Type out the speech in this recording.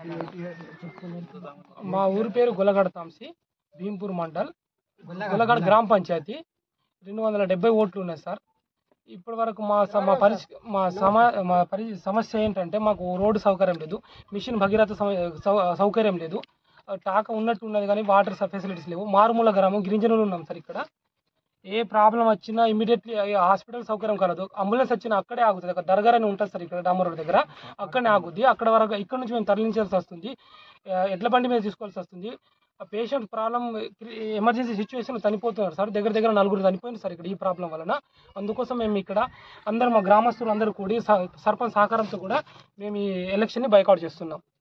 మా ఊరి పేరు గొల్లగడ తాంసి భీంపూర్ మండల్ గొల్లగడ గ్రామ పంచాయతీ రెండు వందల డెబ్బై ఓట్లు ఉన్నాయి సార్ ఇప్పటి వరకు మా స- మా పరిస్థి మా సమ మా పరి సమస్య ఏంటంటే మాకు రోడ్డు సౌకర్యం లేదు మిషన్ భగీరథ సమ- సౌ- సౌకర్యం లేదు ఆ, టాక ఉన్నట్టు ఉన్నది కానీ వాటర్ ఫెసిలిటీస్ లేవు మారుమూల గ్రామం గిరిజనులు ఉన్నాం సార్ ఇక్కడ ఏ ప్రాబ్లం వచ్చినా ఇమీడియట్లీ హాస్పిటల్ సౌకర్యం కలదు అంబులెన్స్ వచ్చినా అక్కడే ఆగుతుంది అక్కడ దర్గార్ అని ఉంటుంది సార్ ఇక్కడ డామర్ రోడ్ దగ్గర అక్కడనే ఆగుద్ది అక్కడ వరకు ఇక్కడ నుంచి మేము తరలించాల్సి వస్తుంది ఆ, ఎడ్ల బండి మీద తీసుకోవాల్సి వస్తుంది ఆ పేషెంట్ ప్రాబ్లం ఎమర్జెన్సీ సిచ్యువేషన్ చనిపోతున్నారు సార్ దగ్గర దగ్గర నలుగురు చనిపోయింది సార్ ఇక్కడ ఈ ప్రాబ్లం వలన అందుకోసం మేము ఇక్కడ అందరు మా గ్రామస్తులు అందరూ కూడి స- సర్పంచ్ సహకారంతో కూడా మేము ఈ ఎలక్షన్ని బైకౌట్ చేస్తున్నాం